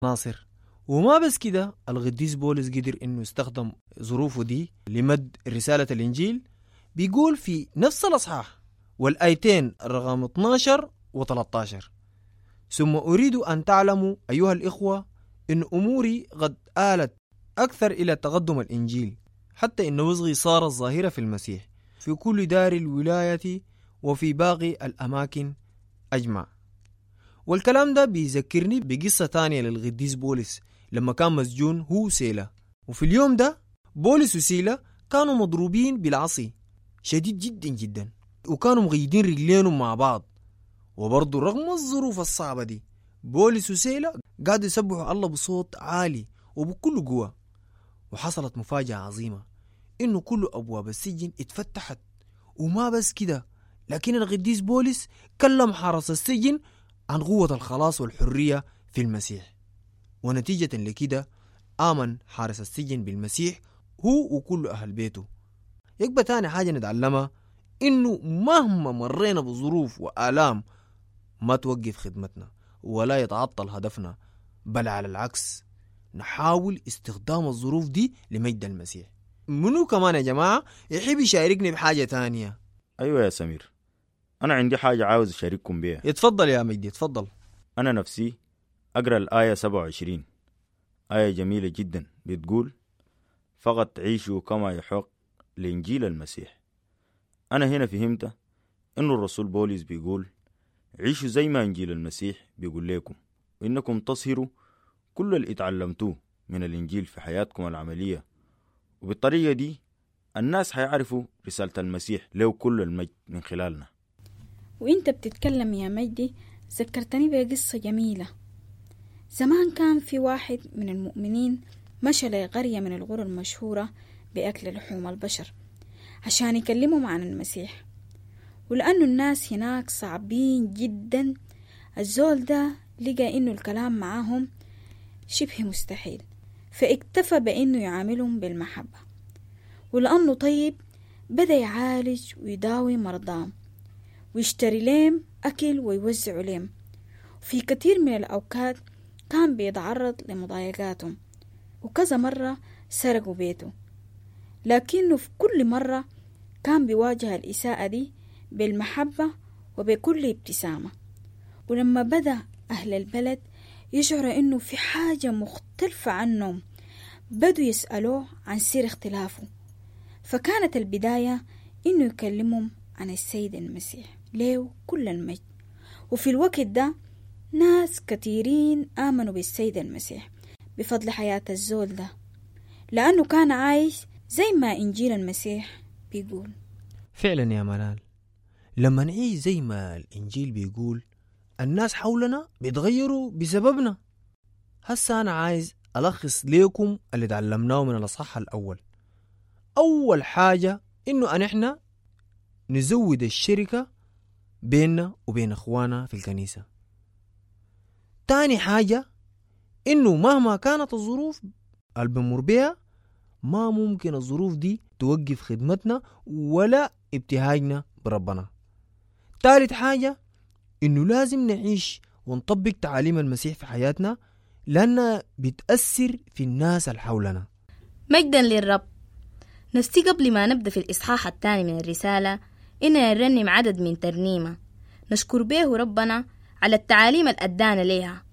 ناصر وما بس كده القديس بولس قدر انه يستخدم ظروفه دي لمد رسالة الانجيل بيقول في نفس الاصحاح والايتين رقم 12 و13 ثم اريد ان تعلموا ايها الاخوة ان اموري قد آلت اكثر الى تقدم الانجيل حتى ان وزغي صارت ظاهرة في المسيح في كل دار الولاية وفي باقي الاماكن اجمع والكلام ده بيذكرني بقصة تانية للقديس بولس لما كان مسجون هو وسيلة وفي اليوم ده بولس وسيلة كانوا مضروبين بالعصي شديد جدا جدا وكانوا مغيدين رجلينهم مع بعض وبرضه رغم الظروف الصعبة دي بولس وسيلة قعدوا يسبحوا الله بصوت عالي وبكل قوة وحصلت مفاجأة عظيمة إنه كل أبواب السجن اتفتحت وما بس كده لكن القديس بولس كلم حرس السجن عن قوة الخلاص والحرية في المسيح ونتيجة لكده آمن حارس السجن بالمسيح هو وكل أهل بيته يبقى تاني حاجة نتعلمها إنه مهما مرينا بظروف وآلام ما توقف خدمتنا ولا يتعطل هدفنا بل على العكس نحاول استخدام الظروف دي لمجد المسيح منو كمان يا جماعة يحب يشاركني بحاجة تانية أيوة يا سمير أنا عندي حاجة عاوز أشارككم بيها يتفضل يا مجدي يتفضل أنا نفسي أقرأ الآية 27 آية جميلة جدا بتقول فقط عيشوا كما يحق لإنجيل المسيح أنا هنا فهمت إنه الرسول بولس بيقول عيشوا زي ما إنجيل المسيح بيقول لكم وإنكم تصهروا كل اللي اتعلمتوه من الإنجيل في حياتكم العملية وبالطريقة دي الناس هيعرفوا رسالة المسيح له كل المجد من خلالنا وانت بتتكلم يا مجدي ذكرتني بقصة جميلة زمان كان في واحد من المؤمنين مشى لقرية من القرى المشهورة بأكل لحوم البشر عشان يكلمهم عن المسيح ولأنه الناس هناك صعبين جدا الزول ده لقى إنه الكلام معاهم شبه مستحيل فاكتفى بإنه يعاملهم بالمحبة ولأنه طيب بدأ يعالج ويداوي مرضاهم ويشتري لهم أكل ويوزع لهم في كثير من الأوقات كان بيتعرض لمضايقاتهم وكذا مرة سرقوا بيته لكنه في كل مرة كان بيواجه الإساءة دي بالمحبة وبكل ابتسامة ولما بدأ أهل البلد يشعر إنه في حاجة مختلفة عنهم بدوا يسألوه عن سر اختلافه فكانت البداية إنه يكلمهم عن السيد المسيح ليه كل المجد وفي الوقت ده ناس كثيرين آمنوا بالسيد المسيح بفضل حياة الزول ده لأنه كان عايش زي ما إنجيل المسيح بيقول فعلا يا منال لما نعيش زي ما الإنجيل بيقول الناس حولنا بيتغيروا بسببنا هسا أنا عايز ألخص ليكم اللي تعلمناه من الأصحاح الأول أول حاجة إنه أن إحنا نزود الشركة بيننا وبين إخوانا في الكنيسة تاني حاجة إنه مهما كانت الظروف اللي بنمر بيها ما ممكن الظروف دي توقف خدمتنا ولا ابتهاجنا بربنا تالت حاجة إنه لازم نعيش ونطبق تعاليم المسيح في حياتنا لأنها بتأثر في الناس اللي حولنا مجدا للرب نفسي قبل ما نبدأ في الإصحاح الثاني من الرسالة إننا نرنم عدد من ترنيمة نشكر به ربنا على التعاليم اللي أدانا ليها